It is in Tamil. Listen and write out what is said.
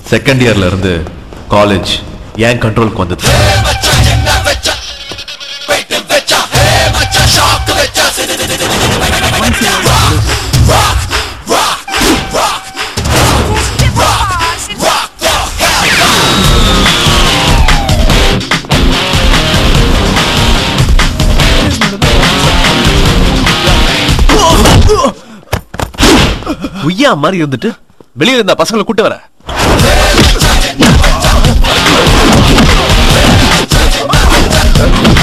செகண்ட் இயர்ல இருந்து காலேஜ் ஏன் கண்ட்ரோலுக்கு வந்தது உய்யா மாதிரி இருந்துட்டு வெளியில இருந்த பசங்களை கூட்டு வர Hey,